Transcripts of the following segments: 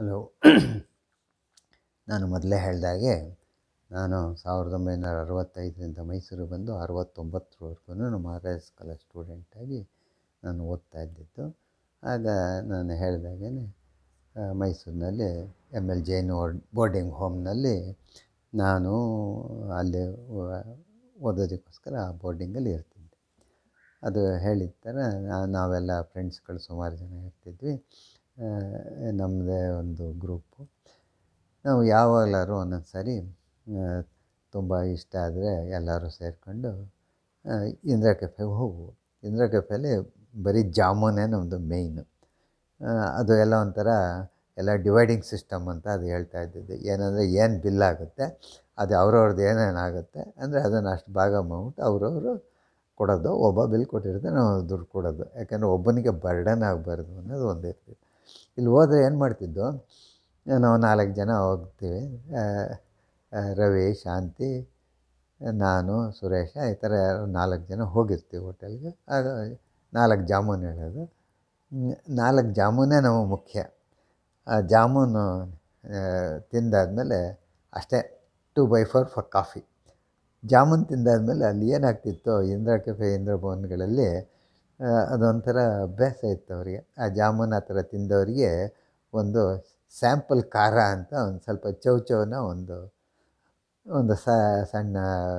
hello ನಾನು ಮೊದಲೇ ಹೇಳ್ದಾಗೆ ನಾನು ಸಾವಿರದ ಒಂಬೈನೂರ ಅರವತ್ತೈದರಿಂದ ಮೈಸೂರಿಗೆ ಬಂದು ಅರವತ್ತೊಂಬತ್ತರವರೆಗೂ ಮಹಾರಾಜಾಸ್ ಕಾಲೇಜ್ ಸ್ಟೂಡೆಂಟಾಗಿ ನಾನು ಓದ್ತಾ ಇದ್ದಿದ್ದು ಆಗ ನಾನು ಹೇಳ್ದಾಗೆ ಮೈಸೂರಿನಲ್ಲಿ ಎಮ್ ಎಲ್ ಜೈನ್ ಬೋರ್ಡಿಂಗ್ ಹೋಮ್ನಲ್ಲಿ ನಾನು ಅಲ್ಲಿ ಓದೋದಕ್ಕೋಸ್ಕರ ಆ ಬೋರ್ಡಿಂಗಲ್ಲಿ ಇರ್ತಿದ್ದೆ ಅದು ಹೇಳಿದ ಥರ ನಾವೆಲ್ಲ ಫ್ರೆಂಡ್ಸ್ಗಳು ಸುಮಾರು ಜನ ಇರ್ತಿದ್ವಿ ನಮ್ಮದೇ ಒಂದು ಗ್ರೂಪು ನಾವು ಯಾವಾಗಲಾದ್ರು ಒಂದೊಂದು ಸಾರಿ ತುಂಬ ಇಷ್ಟ ಆದರೆ ಎಲ್ಲರೂ ಸೇರಿಕೊಂಡು ಇಂದಿರಾ ಕೆಫೆಗೆ ಹೋಗುವು ಇಂದಿರಾ ಕೆಫೆಯಲ್ಲಿ ಬರೀ ಜಾಮೂನೇ ನಮ್ಮದು ಮೇಯ್ನು ಅದು ಎಲ್ಲ ಒಂಥರ ಎಲ್ಲ ಡಿವೈಡಿಂಗ್ ಸಿಸ್ಟಮ್ ಅಂತ ಅದು ಹೇಳ್ತಾ ಇದ್ದಿದ್ದು ಏನಂದರೆ ಏನು ಬಿಲ್ ಆಗುತ್ತೆ ಅದು ಅವ್ರವ್ರದ್ದು ಏನೇನಾಗುತ್ತೆ ಅಂದರೆ ಅದನ್ನು ಅಷ್ಟು ಭಾಗ ಮಾಡ್ಬಿಟ್ಟು ಅವರವರು ಕೊಡೋದು ಒಬ್ಬ ಬಿಲ್ ಕೊಟ್ಟಿರ್ತಾರೆ ನಾವು ದುಡ್ಡು ಕೊಡೋದು ಯಾಕಂದರೆ ಒಬ್ಬನಿಗೆ ಬರ್ಡನ್ ಆಗಬಾರ್ದು ಅನ್ನೋದು ಒಂದು ಇರ್ತಿತ್ತು ಇಲ್ಲಿ ಹೋದರೆ ಏನು ಮಾಡ್ತಿದ್ದೋ ನಾವು ನಾಲ್ಕು ಜನ ಹೋಗ್ತೀವಿ ರವಿ ಶಾಂತಿ ನಾನು ಸುರೇಶ ಈ ಥರ ನಾಲ್ಕು ಜನ ಹೋಗಿರ್ತೀವಿ ಹೋಟೆಲ್ಗೆ ಆಗ ನಾಲ್ಕು ಜಾಮೂನ್ ಹೇಳೋದು ನಾಲ್ಕು ಜಾಮೂನೇ ನಮಗೆ ಮುಖ್ಯ ಆ ಜಾಮೂನು ತಿಂದಾದಮೇಲೆ ಅಷ್ಟೇ two by four for coffee jamun ತಿಂದಾದಮೇಲೆ ಅಲ್ಲಿ ಏನಾಗ್ತಿತ್ತು ಇಂದಿರಾ ಕೆಫೆ ಇಂದಿರಾ ಭವನ್ಗಳಲ್ಲಿ ಅದೊಂಥರ ಅಭ್ಯಾಸ ಇತ್ತು ಅವರಿಗೆ ಆ ಜಾಮೂನ್ ಆ ಥರ ತಿಂದವರಿಗೆ ಒಂದು ಸ್ಯಾಂಪಲ್ ಖಾರ ಅಂತ ಒಂದು ಸ್ವಲ್ಪ ಚೌ ಚೌನ ಒಂದು ಒಂದು ಸಣ್ಣ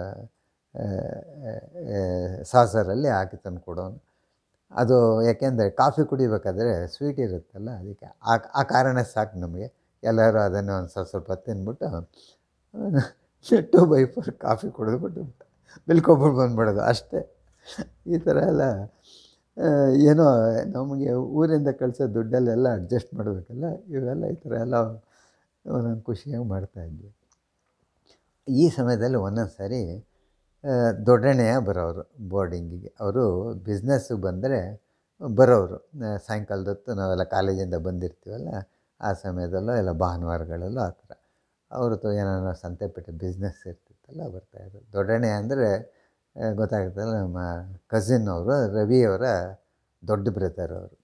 ಸಾಸರಲ್ಲಿ ಹಾಕಿ ತಂದು ಕೊಡೋನು ಅದು ಯಾಕೆಂದರೆ ಕಾಫಿ ಕುಡಿಬೇಕಾದ್ರೆ ಸ್ವೀಟ್ ಇರುತ್ತಲ್ಲ ಅದಕ್ಕೆ ಆ ಆ ಕಾರಣ ಸಾಕು ನಮಗೆ ಎಲ್ಲರೂ ಅದನ್ನು ಒಂದು ಸ್ವಲ್ಪ ಸ್ವಲ್ಪ ತಿಂದ್ಬಿಟ್ಟು ಟು ಬೈ ಫೋರ್ ಕಾಫಿ ಕುಡಿದ್ಬಿಟ್ಟು ಬಿಲ್ಕೊಬಿಟ್ಟು ಬಂದ್ಬಿಡೋದು ಅಷ್ಟೇ ಈ ಥರ ಎಲ್ಲ ಏನೋ ನಮಗೆ ಊರಿಂದ ಕಳಿಸೋ ದುಡ್ಡಲ್ಲೆಲ್ಲ ಅಡ್ಜಸ್ಟ್ ಮಾಡಬೇಕಲ್ಲ ಇವೆಲ್ಲ ಈ ಥರ ಎಲ್ಲ ಒಂದೊಂದು ಖುಷಿಯಾಗಿ ಮಾಡ್ತಾಯಿದ್ವಿ ಈ ಸಮಯದಲ್ಲಿ ಒಂದೊಂದು ಸಾರಿ ದೊಡ್ಡಣ್ಣಯ್ಯ ಬರೋರು ಬೋರ್ಡಿಂಗಿಗೆ ಅವರು ಬಿಸ್ನೆಸ್ಸಿಗೆ ಬಂದರೆ ಬರೋರು ಸಾಯಂಕಾಲದ ಹೊತ್ತು ನಾವೆಲ್ಲ ಕಾಲೇಜಿಂದ ಬಂದಿರ್ತೀವಲ್ಲ ಆ ಸಮಯದಲ್ಲೂ ಎಲ್ಲ ಭಾನುವಾರಗಳಲ್ಲೂ ಆ ಥರ ಅವ್ರದ್ದು ಏನಾರ ಸಂತೆಪೇಟೆ ಬಿಸ್ನೆಸ್ ಇರ್ತಿತ್ತಲ್ಲ ಬರ್ತಾಯಿದ್ರು ದೊಡ್ಡಣ್ಣಯ್ಯ ಅಂದರೆ ಗೊತ್ತಾಗುತ್ತಲ್ಲ ನಮ್ಮ ಕಸಿನ್ ಅವರು ರವಿಯವರ ದೊಡ್ಡ ಬ್ರದರ್ ಅವರು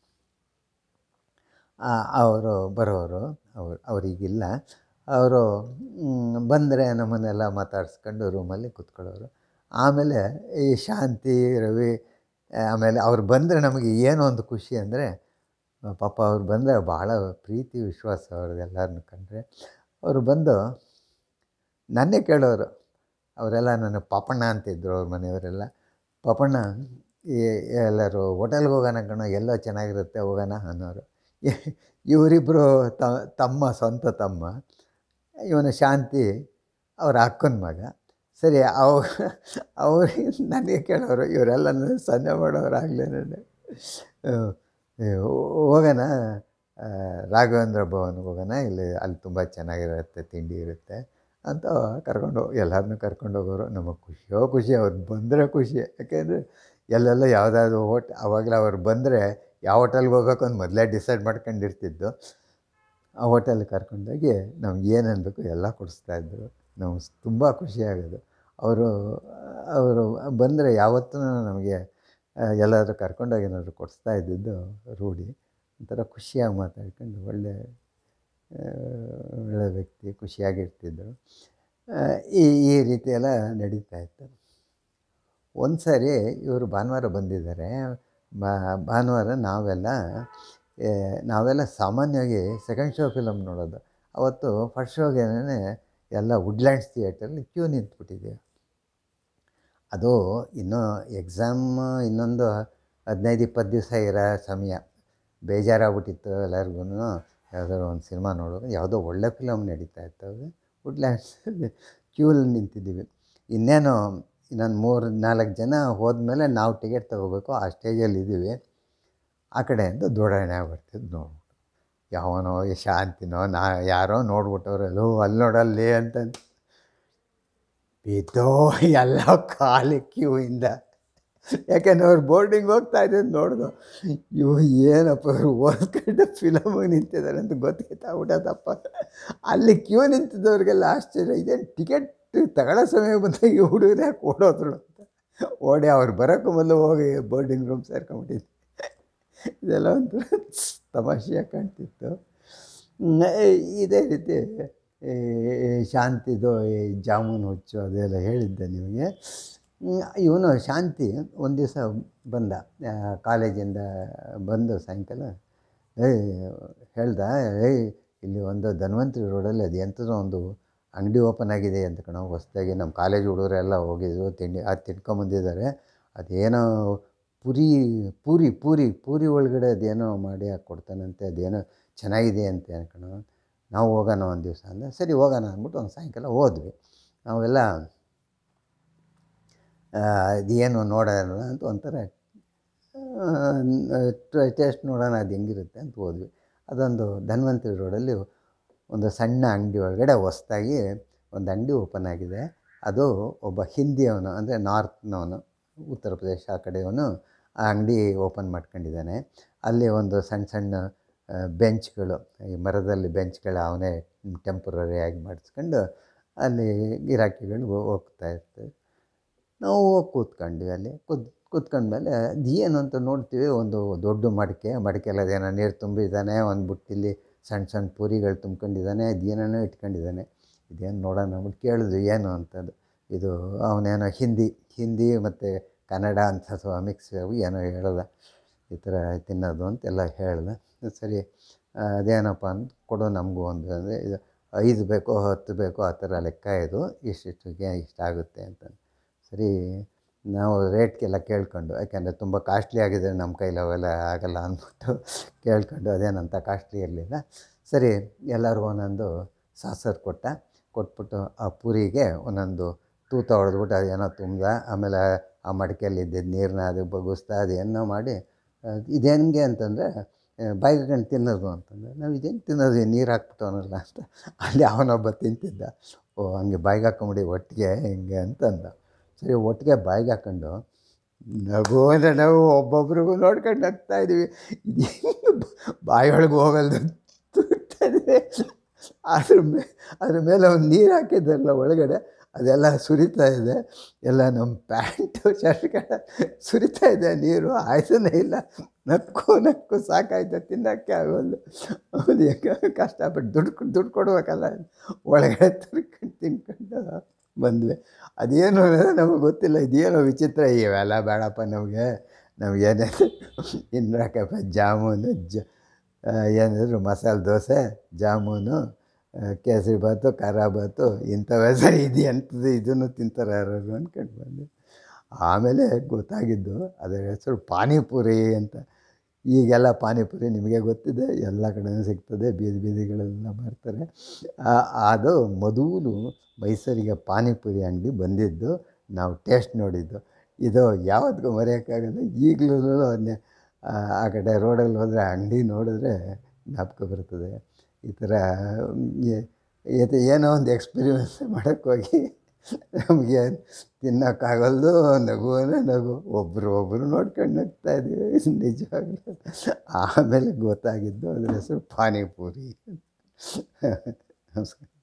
ಅವರು ಬರೋರು ಅವರು ಅವರಿಗಿಲ್ಲ ಅವರು ಬಂದರೆ ನಮ್ಮನ್ನೆಲ್ಲ ಮಾತಾಡಿಸ್ಕೊಂಡು ರೂಮಲ್ಲಿ ಕೂತ್ಕೊಳ್ಳೋರು ಆಮೇಲೆ ಈ ಶಾಂತಿ ರವಿ ಆಮೇಲೆ ಅವ್ರು ಬಂದರೆ ನಮಗೆ ಏನೋ ಒಂದು ಖುಷಿ ಅಂದರೆ ಪಾಪ ಅವ್ರು ಬಂದರೆ ಭಾಳ ಪ್ರೀತಿ ವಿಶ್ವಾಸ ಅವ್ರಿಗೆಲ್ಲರನ್ನು ಕಂಡ್ರೆ ಅವರು ಬಂದು ನನ್ನೇ ಕೇಳೋರು ಅವರೆಲ್ಲ ನನ್ನ ಪಾಪಣ್ಣ ಅಂತಿದ್ರು ಅವ್ರ ಮನೆಯವರೆಲ್ಲ ಪಾಪಣ್ಣ ಎಲ್ಲರೂ ಹೋಟೆಲ್ಗೆ ಹೋಗೋಣ ಕಣೋ ಎಲ್ಲೋ ಚೆನ್ನಾಗಿರುತ್ತೆ ಹೋಗೋಣ ಅನ್ನೋರು ಇವರಿಬ್ಬರು ತಮ್ಮ ಸ್ವಂತ ತಮ್ಮ ಇವನು ಶಾಂತಿ ಅವ್ರ ಅಕ್ಕನ ಮಗ ಸರಿ ಅವ ಅವ್ರಿಗೆ ನನಗೆ ಕೇಳೋರು ಇವರೆಲ್ಲ ಸಂಜೆ ಮಾಡೋರಾಗಲೇ ಹೋಗೋಣ ರಾಘವೇಂದ್ರ ಭವನ್ಗೆ ಹೋಗೋಣ ಇಲ್ಲಿ ಅಲ್ಲಿ ತುಂಬ ಚೆನ್ನಾಗಿರುತ್ತೆ ತಿಂಡಿ ಇರುತ್ತೆ ಅಂತ ಕರ್ಕೊಂಡು ಎಲ್ಲರನ್ನೂ ಕರ್ಕೊಂಡು ಹೋಗೋರು ನಮಗೆ ಖುಷಿಯೋ ಖುಷಿ ಅವ್ರು ಬಂದರೆ ಖುಷಿ ಯಾಕೆಂದರೆ ಎಲ್ಲೆಲ್ಲ ಯಾವುದಾದ್ರು ಹೋಟ್ ಆವಾಗಲೇ ಅವ್ರು ಬಂದರೆ ಯಾವ ಹೋಟೆಲ್ಗೆ ಹೋಗ್ಬೇಕು ಅಂತ ಮೊದಲೇ ಡಿಸೈಡ್ ಮಾಡ್ಕೊಂಡಿರ್ತಿದ್ದು ಆ ಹೋಟೆಲ್ಗೆ ಕರ್ಕೊಂಡೋಗಿ ನಮ್ಗೆ ಏನು ಅನ್ಬೇಕು ಎಲ್ಲ ಕೊಡಿಸ್ತಾಯಿದ್ರು ನಮ್ಗೆ ತುಂಬ ಖುಷಿಯಾಗೋದು ಅವರು ಅವರು ಬಂದರೆ ಯಾವತ್ತೂ ನಮಗೆ ಎಲ್ಲಾದರೂ ಕರ್ಕೊಂಡೋಗಿ ಏನಾದರೂ ಕೊಡಿಸ್ತಾ ಇದ್ದಿದ್ದು ರೂಢಿ ಒಂಥರ ಖುಷಿಯಾಗಿ ಮಾತಾಡ್ಕೊಂಡು ಒಳ್ಳೆ ಒಳ್ಳೆ ವ್ಯಕ್ತಿ ಖುಷಿಯಾಗಿರ್ತಿದ್ದರು ಈ ಈ ರೀತಿ ಎಲ್ಲ ನಡೀತಾ ಇತ್ತು ಒಂದು ಸಾರಿ ಇವರು ಭಾನುವಾರ ಬಂದಿದ್ದಾರೆ ಭಾನುವಾರ ನಾವೆಲ್ಲ ನಾವೆಲ್ಲ ಸಾಮಾನ್ಯವಾಗಿ ಸೆಕೆಂಡ್ ಶೋ ಫಿಲಮ್ ನೋಡೋದು ಅವತ್ತು ಫಸ್ಟ್ ಶೋಗೇನೆ ಎಲ್ಲ ವುಡ್ಲ್ಯಾಂಡ್ಸ್ ಥಿಯೇಟ್ರಲ್ಲಿ ಕ್ಯೂ ನಿಂತ್ಬಿಟ್ಟಿದ್ದೀವಿ ಅದು ಇನ್ನೂ ಎಕ್ಸಾಮ್ ಇನ್ನೊಂದು ಹದಿನೈದು ಇಪ್ಪತ್ತು ದಿವಸ ಇರೋ ಸಮಯ ಬೇಜಾರಾಗ್ಬಿಟ್ಟಿತ್ತು ಎಲ್ಲರಿಗೂ ಯಾವುದಾದ್ರು ಒಂದು ಸಿನಿಮಾ ನೋಡೋದು ಯಾವುದೋ ಒಳ್ಳೆ ಫಿಲಮ್ ನಡೀತಾ ಇತ್ತು ಅದು ವುಡ್ಲ್ಯಾಂಡ್ಸಲ್ಲಿ ಕ್ಯೂಲಿ ನಿಂತಿದ್ದೀವಿ ಇನ್ನೇನು ಇನ್ನೊಂದು ಮೂರು ನಾಲ್ಕು ಜನ ಹೋದ್ಮೇಲೆ ನಾವು ಟಿಕೆಟ್ ತೊಗೋಬೇಕು ಆ ಸ್ಟೇಜಲ್ಲಿ ಇದ್ದೀವಿ ಆ ಕಡೆಯಿಂದ ದೊಡ್ಡಣ್ಣ ಬರ್ತಿದ್ದು ನೋಡ್ಬಿಟ್ಟು ಯಾವನೋ ಶಾಂತಿನೋ ನಾ ಯಾರೋ ನೋಡ್ಬಿಟ್ಟವ್ರಲ್ಲೋ ಅಲ್ಲಿ ನೋಡಲ್ಲಿ ಅಂತ ಬಿದ್ದೋ ಎಲ್ಲ ಖಾಲಿ ಕ್ಯೂಯಿಂದ ಯಾಕೆಂದ್ರೆ ಅವ್ರು ಬೋರ್ಡಿಂಗ್ ಹೋಗ್ತಾ ಇದ್ದಿದ್ದು ನೋಡ್ದು ಇವು ಏನಪ್ಪ ಅವ್ರು ಓದ್ಕೊಂಡು ಫಿಲಮಿಗೆ ನಿಂತಿದ್ದಾರೆ ಅಂತ ಗೊತ್ತಾಗ್ಬಿಟ್ಟದಪ್ಪ ಅಲ್ಲಿ ಕ್ಯೂ ನಿಂತಿದ್ದವ್ರಿಗೆಲ್ಲ ಆಶ್ಚರ್ಯ ಇದೇನು ಟಿಕೆಟ್ ತಗೊಳ್ಳೋ ಸಮಯ ಬಂದಾಗ ಈ ಹುಡುಗರು ಯಾಕೆ ಓಡೋದ್ರು ಅಂತ ಓಡಿ ಅವ್ರು ಬರೋಕ್ಕೂ ಮೊದಲು ಹೋಗಿ ಬೋರ್ಡಿಂಗ್ ರೂಮ್ ಸೇರ್ಕೊಂಬಿಟ್ಟಿದ್ದೆ ಇದೆಲ್ಲ ಒಂಥರ ತಮಾಷೆಯಾಗಿ ಕಾಣ್ತಿತ್ತು ಹ್ಮ್, ಇದೇ ರೀತಿ ಈ ಶಾಂತಿದು ಈ ಜಾಮೂನು ಹುಚ್ಚು ಅದೆಲ್ಲ ಹೇಳಿದ್ದೆ ನಿಮಗೆ ಇವನು ಶಾಂತಿ ಒಂದು ದಿವಸ ಬಂದ ಆ, ಕಾಲೇಜಿಂದ ಬಂದು ಸಾಯಂಕಾಲ ಏಯ್ ಹೇಳ್ದ ಏಯ್ ಇಲ್ಲಿ ಒಂದು ಧನ್ವಂತರಿ ರೋಡಲ್ಲಿ ಅದು ಎಂಥದೋ ಒಂದು ಅಂಗಡಿ ಓಪನ್ ಆಗಿದೆ ಅಂತ ಕಣೋ ಹೊಸ್ದಾಗಿ ನಮ್ಮ ಕಾಲೇಜ್ ಹುಡುಗರೆಲ್ಲ ಹೋಗಿದ್ರು ತಿಂಡಿ ಅದು ತಿನ್ಕೊಂಬಂದಿದ್ದಾರೆ ಅದೇನೋ ಪುರಿ ಪೂರಿ ಪೂರಿ ಪೂರಿ ಒಳಗಡೆ ಅದೇನೋ ಮಾಡಿ ಹಾಕಿ ಕೊಡ್ತಾನಂತೆ ಅದೇನೋ ಚೆನ್ನಾಗಿದೆ ಅಂತೆ ಕಣೋ ನಾವು ಹೋಗೋಣ ಒಂದು ದಿವಸ ಅಂದರೆ ಸರಿ ಹೋಗೋಣ ಅಂದ್ಬಿಟ್ಟು ಒಂದು ಸಾಯಂಕಾಲ ಹೋದ್ವಿ ನಾವೆಲ್ಲ ಆ, ಅದೇನು ನೋಡೋಣ ಅಂತ ಒಂಥರ ಟೇಸ್ಟ್ ನೋಡೋಣ ಅದು ಹೆಂಗಿರುತ್ತೆ ಅಂತ ಹೋದ್ವಿ ಅದೊಂದು ಧನ್ವಂತರಿ ರೋಡಲ್ಲಿ ಒಂದು ಸಣ್ಣ ಅಂಗಡಿ ಒಳಗಡೆ ಹೊಸ್ದಾಗಿ ಒಂದು ಅಂಗಡಿ ಓಪನ್ ಆಗಿದೆ ಅದು ಒಬ್ಬ ಹಿಂದಿಯವನು ಅಂದರೆ ನಾರ್ತ್ನವನು ಉತ್ತರ ಪ್ರದೇಶ ಆ ಕಡೆಯವನು ಆ ಅಂಗಡಿ ಓಪನ್ ಮಾಡ್ಕೊಂಡಿದ್ದಾನೆ ಅಲ್ಲಿ ಒಂದು ಸಣ್ಣ ಸಣ್ಣ ಆ, ಬೆಂಚ್ಗಳು ಈ ಮರದಲ್ಲಿ ಬೆಂಚ್ಗಳು ಅವನೇ ಟೆಂಪ್ರರಿ ಆಗಿ ಮಾಡಿಸ್ಕೊಂಡು ಅಲ್ಲಿ ಗಿರಾಕಿಗಳು ಹೋ- ಹೋಗ್ತಾ ಇರ್ತವೆ ನಾವು ಹೋಗಿ ಕೂತ್ಕೊಂಡ್ವಿ ಅಲ್ಲಿ ಕೂತ್ ಕೂತ್ಕೊಂಡ್ಮೇಲೆ ಅದು ಏನು ಅಂತ ನೋಡ್ತೀವಿ ಒಂದು ದೊಡ್ಡ ಮಡಿಕೆ ಮಡಿಕೆಯಲ್ಲಿ ಅದೇನೋ ನೀರು ತುಂಬಿದ್ದಾನೆ ಒಂದು ಬುಟ್ಟಿಲಿ ಸಣ್ಣ ಸಣ್ಣ ಪೂರಿಗಳು ತುಂಬ್ಕೊಂಡಿದ್ದಾನೆ ಅದೇನೇನೋ ಇಟ್ಕೊಂಡಿದ್ದಾನೆ ಇದೇನು ನೋಡೋಣ ಅಂದ್ಬಿಟ್ಟು ಕೇಳಿದ್ವಿ ಏನು ಅಂತದ್ದು ಇದು ಅವನೇನೋ ಹಿಂದಿ ಹಿಂದಿ ಮತ್ತು ಕನ್ನಡ ಅಂತ ಅಥವಾ ಮಿಕ್ಸ್ ಆಗಿ ಏನೋ ಹೇಳ್ದ ಈ ಥರ ತಿನ್ನೋದು ಅಂತೆಲ್ಲ ಹೇಳ್ದೆ ಸರಿ ಆ, ಅದೇನಪ್ಪ ಅಂತ ಕೊಡು ನಮಗೂ ಒಂದು ಅಂದರೆ ಇದು ಐದು ಬೇಕೋ ಹತ್ತು ಬೇಕೋ ಆ ಥರ ಲೆಕ್ಕ ಇದು ಇಷ್ಟಿಷ್ಟಿಗೆ ಇಷ್ಟಾಗುತ್ತೆ ಅಂತ ಸರಿ ನಾವು ರೇಟ್ಗೆಲ್ಲ ಕೇಳ್ಕೊಂಡು ಯಾಕೆಂದರೆ ತುಂಬ ಕಾಸ್ಟ್ಲಿ ಆಗಿದೆ ನಮ್ಮ ಕೈಲಿ ಅವೆಲ್ಲ ಆಗಲ್ಲ ಅಂದ್ಬಿಟ್ಟು ಕೇಳ್ಕೊಂಡು ಅದೇನಂತ ಕಾಸ್ಟ್ಲಿ ಇರಲಿಲ್ಲ ಸರಿ ಎಲ್ಲರಿಗೂ ಒಂದೊಂದು ಸಾಸರ್ ಕೊಟ್ಟ ಕೊಟ್ಬಿಟ್ಟು ಆ ಪೂರಿಗೆ ಒಂದೊಂದು ತೂತ ಹೊಡೆದ್ಬಿಟ್ಟು ಅದೇನೋ ತುಂಬ್ದ ಆಮೇಲೆ ಆ ಮಡಿಕೆಯಲ್ಲಿ ಇದ್ದಿದ್ದು ನೀರನ್ನ ಅದು ಬಗ್ಗಿಸ್ತಾ ಅದೇನೋ ಮಾಡಿ ಇದು ಹೆಂಗೆ ಅಂತಂದರೆ ಬಾಯಿಗೆ ತಿನ್ನೋದು ಅಂತಂದರೆ ನಾವು ಇದೇನು ತಿನ್ನೋದು ನೀರು ಹಾಕ್ಬಿಟ್ಟವನಲ್ಲ ಅಂತ ಅಲ್ಲಿ ಅವನೊಬ್ಬ ತಿಂತಿದ್ದ ಓ ಹಂಗೆ ಬಾಯಿಗೆ ಹಾಕೊಂಬಿಡಿ ಒಟ್ಟಿಗೆ ಹಿಂಗೆ ಅಂತಂದ ಸರಿ ಒಟ್ಟಿಗೆ ಬಾಯಿಗೆ ಹಾಕ್ಕೊಂಡು ನಗು ಅಂದರೆ ನಾವು ಒಬ್ಬೊಬ್ರಿಗೂ ನೋಡ್ಕೊಂಡು ನಗ್ತಾ ಇದ್ದೀವಿ ಇದು ಬಾಯಿಯೊಳಗೆ ಹೋಗಲ್ದು ತುರ್ತಾಯಿದೆ ಅದ್ರ ಮೇ ಅದ್ರ ಮೇಲೆ ಒಂದು ನೀರು ಹಾಕಿದ್ದಾರಲ್ಲ ಒಳಗಡೆ ಅದೆಲ್ಲ ಸುರಿತಾ ಇದೆ ಎಲ್ಲ ನಮ್ಮ ಪ್ಯಾಂಟು ಶರ್ಟ್ ಕಡೆ ಸುರಿತಾ ಇದೆ ನೀರು ಆಯ್ಸನೇ ಇಲ್ಲ ನಕ್ಕು ನಕ್ಕು ಸಾಕಾಯ್ತು ತಿನ್ನೋಕ್ಕೆ ಆಗೋದು ಆಮೇಲೆ ಹೆಂಗೆ ಕಷ್ಟಪಟ್ಟು ದುಡ್ಡು ದುಡ್ಡು ಕೊಡ್ಬೇಕಲ್ಲ ಒಳಗಡೆ ತುರ್ಕೊಂಡು ತಿನ್ಕೊಂಡು ಬಂದ್ವಿ ಅದೇನು ನಮಗೆ ಗೊತ್ತಿಲ್ಲ ಇದೇನೋ ವಿಚಿತ್ರ ಇವೆಲ್ಲ ಬೇಡಪ್ಪ ನಮಗೆ ನಮಗೇನೇ ಇನ್ನಕಪ್ಪ ಜಾಮೂನು ಜ ಏನಿದ್ರು ಮಸಾಲೆ ದೋಸೆ ಜಾಮೂನು ಆ, ಕೇಸರಿ ಬಾತು ಖಾರ ಬಾತು ಇಂಥವೇ ಸರಿ ಇದು ಎಂಥದ್ದು ಇದನ್ನು ತಿಂತಾರೆ ಯಾರು ಅಂದ್ಕೊಂಡು ಬಂದೆ ಆಮೇಲೆ ಗೊತ್ತಾಗಿದ್ದು ಅದರ ಹೆಸರು ಪಾನಿಪುರಿ ಅಂತ ಈಗೆಲ್ಲ ಪಾನಿಪುರಿ ನಿಮಗೆ ಗೊತ್ತಿದೆ ಎಲ್ಲ ಕಡೆನೂ ಸಿಗ್ತದೆ ಬೀದಿ ಬೀದಿಗಳೆಲ್ಲ ಮಾಡ್ತಾರೆ ಆ- ಅದು ಮೊದಲು ಮೈಸೂರಿಗೆ ಪಾನಿಪುರಿ ಅಂಗಡಿ ಬಂದಿದ್ದು ನಾವು ಟೇಸ್ಟ್ ನೋಡಿದ್ದು ಇದು ಯಾವತ್ತಿಗೂ ಮರೆಯೋಕ್ಕಾಗಲ್ಲ ಈಗಲೂ ಅದನ್ನೇ ಆ ಕಡೆ ರೋಡಲ್ಲಿ ಹೋದರೆ ಅಂಗಡಿ ನೋಡಿದ್ರೆ ಜ್ಞಾಪಕ ಬರ್ತದೆ ಈ ಥರ ಏ- ಇದು ಏನೋ ಒಂದು ಎಕ್ಸ್ಪೀರಿಮೆನ್ಸ್ ಮಾಡೋಕ್ಕೋಗಿ ನಮಗೆ ತಿನ್ನೋಕ್ಕಾಗಲ್ದು ನಗುವೇ ನಗು ಒಬ್ಬರು ಒಬ್ಬರು ನೋಡ್ಕೊಂಡು ನಗ್ತಾ ಇದ್ದೀವಿ ನಿಜವಾಗ್ಲೂ ಆಮೇಲೆ ಗೊತ್ತಾಗಿದ್ದು ಅದ್ರ ಹೆಸರು ಪಾನಿಪುರಿ ನಮಸ್ಕಾರ